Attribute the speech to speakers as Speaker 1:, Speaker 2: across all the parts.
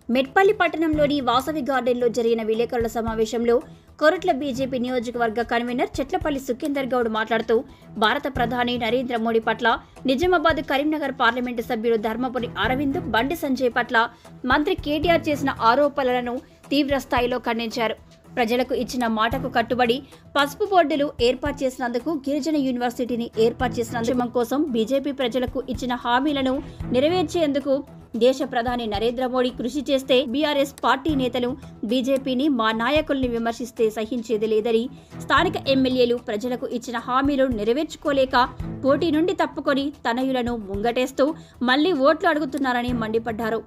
Speaker 1: మెట్పల్లి పట్టణంలోని వాసవి గార్డెన్లో జరిగిన విలేకరుల సమావేశంలో కొరట్ల బీజేపీ నియోజకవర్గ కన్వీనర్ చెట్లపల్లి సుఖేందర్ గౌడ్ మాట్లాడుతూ భారత ప్రధాని నరేంద్ర మోడీ పట్ల నిజామాబాద్ కరీంనగర్ పార్లమెంటు సభ్యులు ధర్మపురి అరవింద్ బండి సంజయ్ పట్ల మంత్రి కేటీఆర్ చేసిన ఆరోపణలను తీవ్ర స్థాయిలో ఖండించారు ప్రజలకు ఇచ్చిన మాటకు కట్టుబడి పసుపు బోర్డులు ఏర్పాటు చేసినందుకు గిరిజన యూనివర్సిటీని ఏర్పాటు చేసిన కోసం బీజేపీ ప్రజలకు ఇచ్చిన హామీలను నెరవేర్చేందుకు దేశ ప్రధాని నరేంద్ర మోడీ కృషి చేస్తే బీఆర్ఎస్ పార్టీ నేతలు బీజేపీని మా నాయకుల్ని విమర్శిస్తే సహించేది లేదని స్థానిక ఎమ్మెల్యేలు ప్రజలకు ఇచ్చిన హామీలు నెరవేర్చుకోలేక పోటీ నుండి తప్పుకొని తనయులను ముంగటేస్తూ మళ్లీ ఓట్లు అడుగుతున్నారని మండిపడ్డారు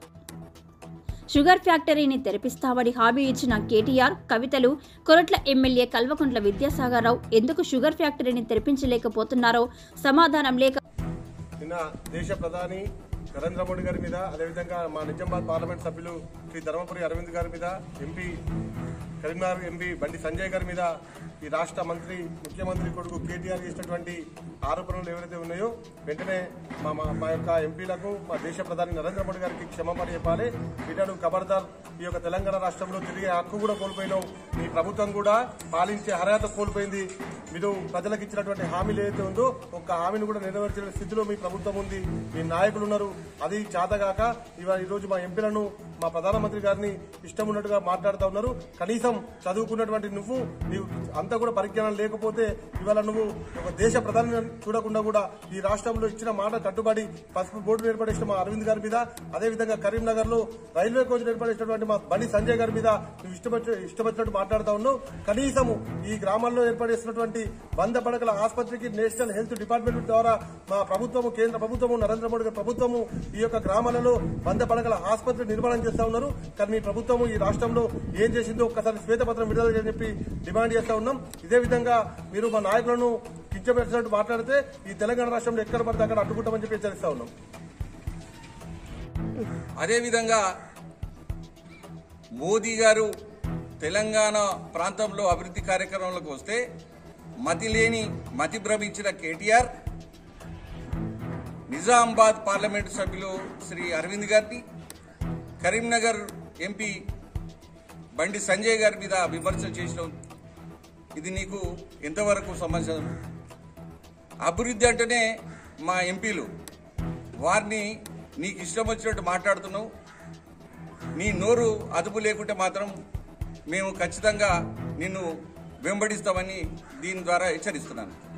Speaker 1: షుగర్ ఫ్యాక్టరీని తెరిపిస్తామని హామీ ఇచ్చిన కేటీఆర్ కవితలు కొరట్ల ఎమ్మెల్యే కల్వకుంట్ల విద్యాసాగర్రావు ఎందుకు షుగర్ ఫ్యాక్టరీని తెరిపించలేకపోతున్నారో సమాధానం లేక
Speaker 2: నిన్న దేశ ప్రధాని నరేంద్ర మోడీ గారి మీద అదేవిధంగా మా నిజామాబాద్ పార్లమెంట్ సభ్యులు శ్రీ ధర్మపురి అరవింద్ గారి మీద ఎంపీ కరీంనగర్ ఎంపీ బండి సంజయ్ గారి మీద ఈ రాష్ట్ర మంత్రి ముఖ్యమంత్రి కొడుకు కేటీఆర్ చేసినటువంటి ఆరోపణలు ఎవరైతే ఉన్నాయో వెంటనే మా మా- మా యొక్క ఎంపీలకు మా దేశ ప్రధాని నరేంద్ర మోడీ గారికి క్షమాపణ చెప్పాలి వీటను ఖబర్దార్ ఈ యొక్క తెలంగాణ రాష్ట్రంలో తిరిగే హక్కు కూడా కోల్పోయినాం మీ ప్రభుత్వం కూడా పాలించే అర్హత కోల్పోయింది మీరు ప్రజలకు ఇచ్చినటువంటి హామీలు ఏదైతే ఉందో ఒక్క హామీని కూడా నెరవేర్చిన స్థితిలో మీ ప్రభుత్వం ఉంది మీ నాయకులు ఉన్నారు అది చేతగాక ఇవాళ ఈ రోజు మా ఎంపీలను మా ప్రధానమంత్రి గారిని ఇష్టం ఉన్నట్టుగా మాట్లాడుతూ ఉన్నారు కనీసం చదువుకున్నటువంటి నువ్వు నీవు అంతా కూడా పరిజ్ఞానం లేకపోతే ఇవాళ నువ్వు ఒక దేశ ప్రధాని చూడకుండా కూడా ఈ రాష్ట్రంలో ఇచ్చిన మాట కట్టుబడి పసుపు బోర్డు ఏర్పడేసిన మా అరవింద్ గారి మీద అదేవిధంగా కరీంనగర్ లో రైల్వే కోచ్ ఏర్పడేసినటువంటి మా బండి సంజయ్ గారి మీద నువ్వు ఇష్టపడి ఇష్టపడినట్టు మాట్లాడుతా ఉన్నావు కనీసము ఈ గ్రామాల్లో ఏర్పడేసినటువంటి వంద పడకల ఆసుపత్రికి నేషనల్ హెల్త్ డిపార్ట్మెంట్ ద్వారా మా ప్రభుత్వము కేంద్ర ప్రభుత్వము నరేంద్ర మోడీ గారి ప్రభుత్వము ఈ యొక్క గ్రామాలలో వంద పడకల ఆసుపత్రి నిర్మాణం చేస్తా ఉన్నారు కానీ మీ ప్రభుత్వము ఈ రాష్ట్రంలో ఏం చేసిందో ఒక్కసారి శ్వేతపత్రం విడుదల చేయని చెప్పి డిమాండ్ చేస్తా ఉన్నాం ఇదే విధంగా మీరు మా నాయకులను కించపరిచినట్టు మాట్లాడితే ఈ తెలంగాణ రాష్ట్రంలో ఎక్కడ పడితే అక్కడ అడ్డుకుంటామని చెప్పి హెచ్చరిస్తా ఉన్నాం
Speaker 3: అదేవిధంగా మోదీ గారు తెలంగాణ ప్రాంతంలో అభివృద్ధి కార్యక్రమాలకు వస్తే మతి లేని మతి భ్రమించిన కేటీఆర్ నిజామాబాద్ పార్లమెంటు సభ్యులు శ్రీ అరవింద్ గారిని కరీంనగర్ ఎంపీ బండి సంజయ్ గారి మీద విమర్శలు చేసిన ఇది నీకు ఎంతవరకు సమాచారం అభివృద్ధి అంటేనే మా ఎంపీలు వారిని నీకు ఇష్టం వచ్చినట్టు మాట్లాడుతున్నావు నీ నోరు అదుపు లేకుంటే మాత్రం మేము ఖచ్చితంగా నిన్ను వెంబడిస్తామని దీని ద్వారా హెచ్చరిస్తున్నాను